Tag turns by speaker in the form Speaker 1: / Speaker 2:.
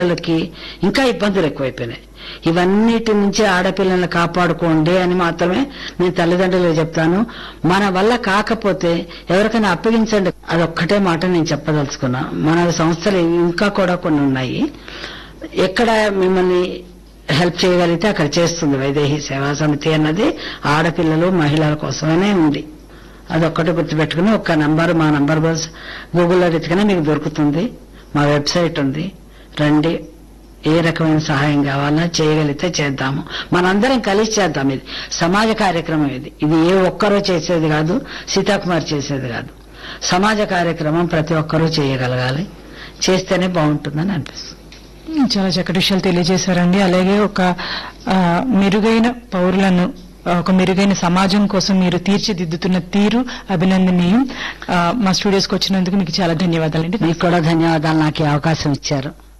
Speaker 1: పిల్లలకి ఇంకా ఇబ్బందులు ఎక్కువైపోయినాయి ఇవన్నిటి నుంచి ఆడపిల్లల్ని కాపాడుకోండి అని మాత్రమే నేను తల్లిదండ్రులకు చెప్తాను మన వల్ల కాకపోతే ఎవరికైనా అప్పగించండి అదొక్కటే మాట నేను చెప్పదలుచుకున్నా మన సంస్థలు ఇంకా కూడా కొన్ని ఉన్నాయి ఎక్కడ మిమ్మల్ని హెల్ప్ చేయగలిగితే అక్కడ చేస్తుంది వైదేహి సేవా సమితి అన్నది ఆడపిల్లలు మహిళల కోసమనే ఉంది అదొక్కటి గుర్తుపెట్టుకుని ఒక్క నంబర్ మా నంబర్ బస్ గూగుల్లో వెతికినా మీకు దొరుకుతుంది మా వెబ్సైట్ ఉంది రండి ఏ రకమైన సహాయం కావాలన్నా చేయగలిగితే చేద్దాము మనందరం కలిసి చేద్దాం ఇది సమాజ కార్యక్రమం ఇది ఇది ఏ ఒక్కరూ చేసేది కాదు సీతాకుమార్ చేసేది కాదు సమాజ కార్యక్రమం ప్రతి ఒక్కరూ చేయగలగాలి చేస్తేనే బాగుంటుందని అనిపిస్తుంది
Speaker 2: చాలా చక్కటి విషయాలు తెలియజేశారండి అలాగే ఒక ఆ, మెరుగైన పౌరులను ఆ, ఒక మెరుగైన సమాజం కోసం మీరు తీర్చిదిద్దుతున్న తీరు అభినందనీయం ఆ, మా స్టూడియోస్కి వచ్చినందుకు మీకు చాలా ధన్యవాదాలండి
Speaker 1: మీకు కూడా ధన్యవాదాలు నాకు ఈ అవకాశం ఇచ్చారు